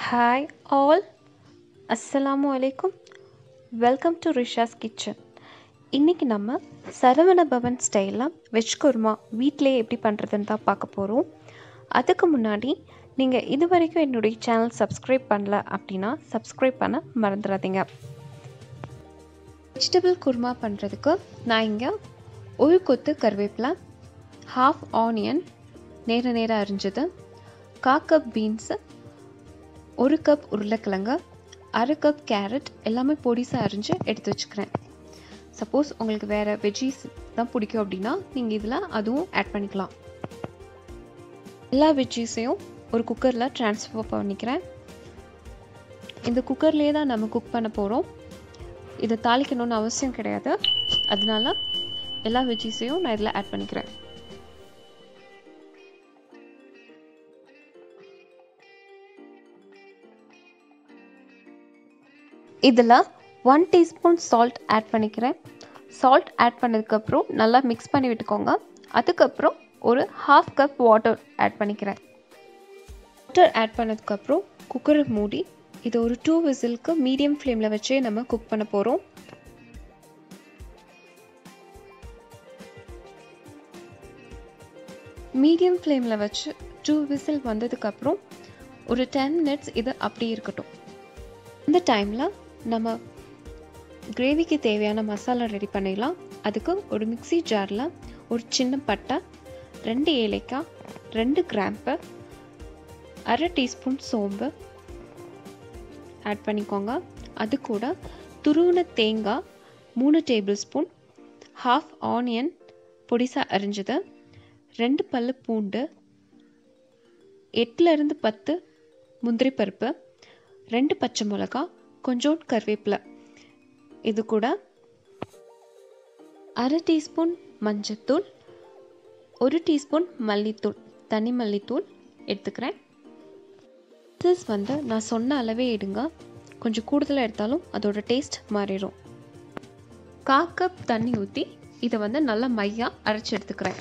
hi all அஸ்ஸலாமு அலைக்கும் welcome to ரிஷாஸ் kitchen இன்றைக்கி நம்ம சரவண பவன் ஸ்டைலில் வெஜ் குருமா வீட்டிலேயே எப்படி பண்ணுறதுன்னு தான் பார்க்க போகிறோம் அதுக்கு முன்னாடி நீங்கள் இது வரைக்கும் என்னுடைய சேனல் சப்ஸ்கிரைப் பண்ணல அப்படின்னா சப்ஸ்கிரைப் பண்ண மறந்துடாதீங்க வெஜிடபிள் குருமா பண்ணுறதுக்கு நான் இங்கே ஒரு கொத்து கருவேப்பிலை ஹாஃப் ஆனியன் நேர நேரம் அரிஞ்சது கா கப் பீன்ஸு ஒரு கப் உருளைக்கிழங்கு அரை கப் கேரட் எல்லாமே பொடிசாக அரிஞ்சு எடுத்து வச்சுக்கிறேன் சப்போஸ் உங்களுக்கு வேறு வெஜ்ஜீஸ் தான் பிடிக்கும் அப்படின்னா நீங்கள் இதில் அதுவும் ஆட் பண்ணிக்கலாம் எல்லா வெஜ்ஜீஸையும் ஒரு குக்கரில் ட்ரான்ஸ்ஃபர் பண்ணிக்கிறேன் இந்த குக்கர்லேயே தான் நம்ம குக் பண்ண போகிறோம் இதை தாளிக்கணும்னு அவசியம் கிடையாது அதனால எல்லா வெஜ்ஜீஸையும் நான் இதில் ஆட் பண்ணிக்கிறேன் இதில் ஒன் டீஸ்பூன் சால்ட் ஆட் பண்ணிக்கிறேன் சால்ட் ஆட் பண்ணதுக்கப்புறம் நல்லா மிக்ஸ் பண்ணி விட்டுக்கோங்க அதுக்கப்புறம் ஒரு ஹாஃப் கப் வாட்டர் ஆட் பண்ணிக்கிறேன் வாட்டர் ஆட் பண்ணதுக்கப்புறம் குக்கரை மூடி இது ஒரு டூ விசிலுக்கு மீடியம் ஃப்ளேமில் வச்சே நம்ம குக் பண்ண போகிறோம் மீடியம் ஃப்ளேமில் வச்சு டூ விசில் வந்ததுக்கப்புறம் ஒரு டென் மினிட்ஸ் இது அப்படியே இருக்கட்டும் இந்த டைமில் நம்ம கிரேவிக்கு தேவையான மசாலா ரெடி பண்ணிடலாம் அதுக்கு ஒரு மிக்சி ஜாரில் ஒரு சின்ன பட்டை ரெண்டு ஏலக்காய் ரெண்டு கிராம்பு அரை டீஸ்பூன் சோம்பு ஆட் பண்ணிக்கோங்க அது கூட துருவின தேங்காய் மூணு டேபிள் ஸ்பூன் ஹாஃப் ஆனியன் பொடிசாக அரிஞ்சது ரெண்டு பல்லு பூண்டு எட்டுலேருந்து பத்து முந்திரி பருப்பு ரெண்டு பச்சை மிளகா கொஞ்சோண்டு கருவேப்பிலை இது கூட அரை டீஸ்பூன் மஞ்சத்தூள் ஒரு டீஸ்பூன் மல்லித்தூள் தனி மல்லித்தூள் எடுத்துக்கிறேன் திஸ் வந்து நான் சொன்ன அளவே எடுங்க கொஞ்சம் கூடுதலாக எடுத்தாலும் அதோட டேஸ்ட் மாறிடும் கா கப் தண்ணி ஊற்றி இதை வந்து நல்லா மையாக அரைச்சி எடுத்துக்கிறேன்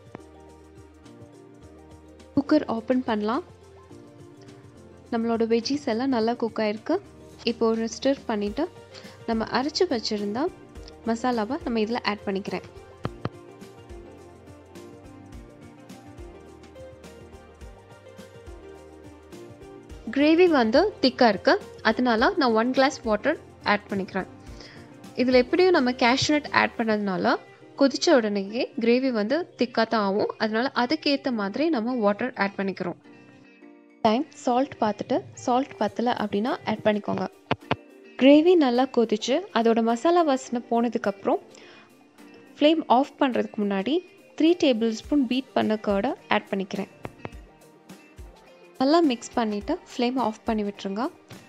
குக்கர் ஓப்பன் பண்ணலாம் நம்மளோட வெஜ்ஜீஸ் எல்லாம் நல்லா குக் ஆகிருக்கு இப்போ ஒரு ஸ்டிர் பண்ணிவிட்டு நம்ம அரைச்சி வச்சுருந்தா மசாலாவை நம்ம இதில் ஆட் பண்ணிக்கிறேன் கிரேவி வந்து திக்காக இருக்குது அதனால நான் ஒன் கிளாஸ் வாட்டர் ஆட் பண்ணிக்கிறேன் இதில் எப்படியும் நம்ம கேஷ்நட் ஆட் பண்ணதுனால கொதித்த உடனேயே கிரேவி வந்து திக்காக தான் ஆகும் அதனால அதுக்கேற்ற மாதிரி நம்ம வாட்டர் ஆட் பண்ணிக்கிறோம் டைம் சால்ட் பார்த்துட்டு சால்ட் பத்தலை அப்படின்னா ஆட் பண்ணிக்கோங்க கிரேவி நல்லா கொதிச்சு அதோட மசாலா வாசனை போனதுக்கப்புறம் ஃப்ளேம் ஆஃப் பண்ணுறதுக்கு முன்னாடி த்ரீ டேபிள் ஸ்பூன் பீட் பண்ண கர்டை ஆட் பண்ணிக்கிறேன் நல்லா மிக்ஸ் பண்ணிவிட்டு ஃப்ளேம் ஆஃப் பண்ணி விட்டுருங்க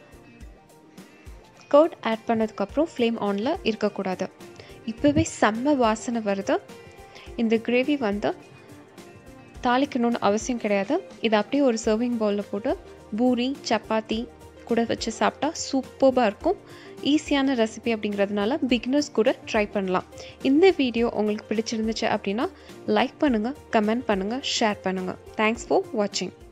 கர்ட் ஆட் பண்ணதுக்கப்புறம் ஃப்ளேம் ஆனில் இருக்கக்கூடாது இப்போவே செம்ம வாசனை வருது இந்த கிரேவி வந்து தாளிக்கணும்னு அவசியம் கிடையாது இதை அப்படியே ஒரு சர்விங் பவுலில் போட்டு பூரி சப்பாத்தி கூட வச்சு சாப்பிட்டா சூப்பராக இருக்கும் ஈஸியான ரெசிபி அப்படிங்கிறதுனால பிகினர்ஸ் கூட ட்ரை பண்ணலாம் இந்த வீடியோ உங்களுக்கு பிடிச்சிருந்துச்சு அப்படின்னா லைக் பண்ணுங்கள் கமெண்ட் பண்ணுங்கள் ஷேர் பண்ணுங்கள் தேங்க்ஸ் ஃபார் வாட்சிங்